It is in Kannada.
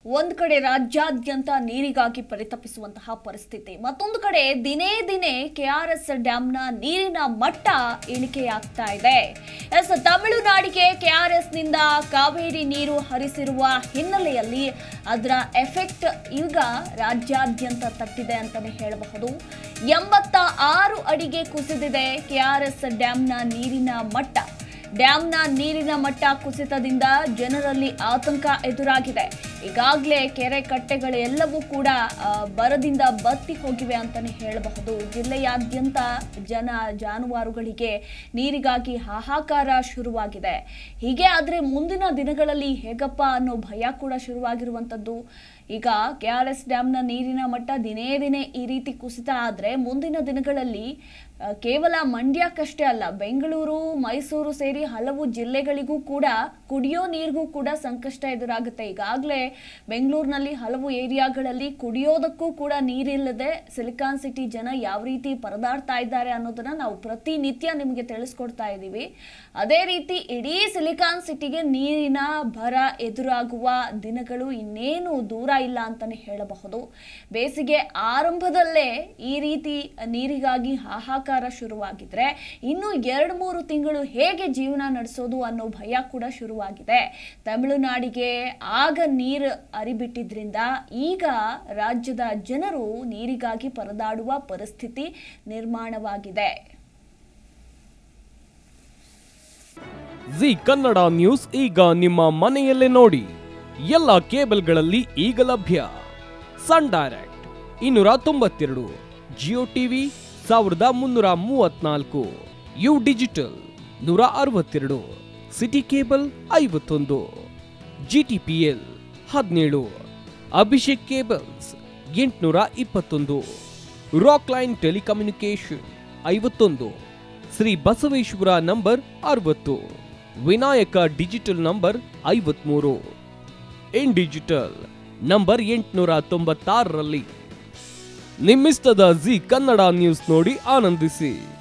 ಒಂದು ಕಡೆ ರಾಜ್ಯಾದ್ಯಂತ ನೀರಿಗಾಗಿ ಪರಿತಪಿಸುವಂತಹ ಪರಿಸ್ಥಿತಿ ಮತ್ತೊಂದು ಕಡೆ ದಿನೇ ದಿನೇ ಕೆಆರ್ಎಸ್ ಡ್ಯಾಂನ ನೀರಿನ ಮಟ್ಟ ಇಳಿಕೆಯಾಗ್ತಾ ಇದೆ ಎಸ್ ತಮಿಳುನಾಡಿಗೆ ಕೆಆರ್ಎಸ್ ನಿಂದ ಕಾವೇರಿ ನೀರು ಹರಿಸಿರುವ ಹಿನ್ನೆಲೆಯಲ್ಲಿ ಅದರ ಎಫೆಕ್ಟ್ ಈಗ ರಾಜ್ಯಾದ್ಯಂತ ತಟ್ಟಿದೆ ಅಂತಾನೆ ಹೇಳಬಹುದು ಎಂಬತ್ತ ಆರು ಅಡಿಗೆ ಕುಸಿದಿದೆ ಕೆಆರ್ಎಸ್ ಡ್ಯಾಂನ ನೀರಿನ ಮಟ್ಟ ಡ್ಯಾಂನ ನೀರಿನ ಮಟ್ಟ ಕುಸಿತದಿಂದ ಜನರಲ್ಲಿ ಆತಂಕ ಎದುರಾಗಿದೆ ಈಗಾಗಲೇ ಕೆರೆ ಕಟ್ಟೆಗಳು ಎಲ್ಲವೂ ಕೂಡ ಆ, ಬರದಿಂದ ಬತ್ತಿ ಹೋಗಿವೆ ಅಂತಾನೆ ಹೇಳಬಹುದು ಜಿಲ್ಲೆಯಾದ್ಯಂತ ಜನ ಜಾನುವಾರುಗಳಿಗೆ ನೀರಿಗಾಗಿ ಹಾಹಾಕಾರ ಶುರುವಾಗಿದೆ ಹೀಗೆ ಆದರೆ ಮುಂದಿನ ದಿನಗಳಲ್ಲಿ ಹೇಗಪ್ಪ ಅನ್ನೋ ಭಯ ಕೂಡ ಶುರುವಾಗಿರುವಂಥದ್ದು ಈಗ ಕೆ ಆರ್ ಎಸ್ ಡ್ಯಾಂನ ನೀರಿನ ಮಟ್ಟ ದಿನೇ ದಿನೇ ಈ ರೀತಿ ಕುಸಿತ ಆದರೆ ಮುಂದಿನ ದಿನಗಳಲ್ಲಿ ಆ, ಕೇವಲ ಮಂಡ್ಯಕ್ಕಷ್ಟೇ ಅಲ್ಲ ಬೆಂಗಳೂರು ಮೈಸೂರು ಸೇರಿ ಹಲವು ಜಿಲ್ಲೆಗಳಿಗೂ ಕೂಡ ಕುಡಿಯೋ ನೀರಿಗೂ ಕೂಡ ಸಂಕಷ್ಟ ಎದುರಾಗುತ್ತೆ ಈಗಾಗಲೇ ಬೆಂಗಳೂರಿನಲ್ಲಿ ಹಲವು ಏರಿಯಾಗಳಲ್ಲಿ ಕುಡಿಯೋದಕ್ಕೂ ಕೂಡ ನೀರಿಲ್ಲದೆ ಸಿಲಿಕಾನ್ ಸಿಟಿ ಜನ ಯಾವ ರೀತಿ ಪರದಾಡ್ತಾ ಇದ್ದಾರೆ ಅನ್ನೋದನ್ನ ನಾವು ಪ್ರತಿನಿತ್ಯ ನಿಮಗೆ ತಿಳಿಸ್ಕೊಡ್ತಾ ಇದ್ದೀವಿ ಅದೇ ರೀತಿ ಇಡೀ ಸಿಲಿಕಾನ್ ಸಿಟಿಗೆ ನೀರಿನ ಬರ ಎದುರಾಗುವ ದಿನಗಳು ಇನ್ನೇನು ದೂರ ಇಲ್ಲ ಅಂತಾನೆ ಹೇಳಬಹುದು ಬೇಸಿಗೆ ಆರಂಭದಲ್ಲೇ ಈ ರೀತಿ ನೀರಿಗಾಗಿ ಹಾಹಾಕಾರ ಶುರುವಾಗಿದ್ರೆ ಇನ್ನು ಎರಡು ಮೂರು ತಿಂಗಳು ಹೇಗೆ ಜೀವನ ನಡೆಸೋದು ಅನ್ನೋ ಭಯ ಕೂಡ ಶುರುವಾಗಿದೆ ತಮಿಳುನಾಡಿಗೆ ಆಗ ನೀರು ಅರಿಬಿಟ್ಟಿದ್ರಿಂದ ಈಗ ರಾಜ್ಯದ ಜನರು ನೀರಿಗಾಗಿ ಪರದಾಡುವ ಪರಿಸ್ಥಿತಿ ನಿರ್ಮಾಣವಾಗಿದೆ ಜಿ ಕನ್ನಡ ನ್ಯೂಸ್ ಈಗ ನಿಮ್ಮ ಮನೆಯಲ್ಲೇ ನೋಡಿ ಎಲ್ಲ ಕೇಬಲ್ಗಳಲ್ಲಿ ಈಗ ಲಭ್ಯ ಸನ್ ಡೈರೆಕ್ಟ್ ಇನ್ನೂರ ತೊಂಬತ್ತೆರಡು ಜಿಯೋ ಟಿವಿ ಸಾವಿರದ ಮುನ್ನೂರ ಮೂವತ್ನಾಲ್ಕು ಯು ಡಿಜಿಟಲ್ ನೂರ ಅರವತ್ತೆರಡು ಸಿಟಿ ಕೇಬಲ್ ಐವತ್ತೊಂದು ಜಿಟಿಪಿಎಲ್ ಹದಿನೇಳು ಅಭಿಷೇಕ್ ಕೇಬಲ್ಸ್ ಎಂಟುನೂರ ಇಪ್ಪತ್ತೊಂದು ರಾಕ್ ಲೈನ್ ಟೆಲಿಕಮ್ಯುನಿಕೇಶನ್ ಐವತ್ತೊಂದು ಶ್ರೀ ಬಸವೇಶ್ವರ ನಂಬರ್ ಅರವತ್ತು ವಿನಾಯಕ ಡಿಜಿಟಲ್ ನಂಬರ್ ಐವತ್ಮೂರು ಇನ್ ಡಿಜಿಟಲ್ ನಂಬರ್ ಎಂಟುನೂರ ತೊಂಬತ್ತಾರರಲ್ಲಿ ನಿಮ್ಮಿಸ್ತದ ಜಿ ಕನ್ನಡ ನ್ಯೂಸ್ ನೋಡಿ ಆನಂದಿಸಿ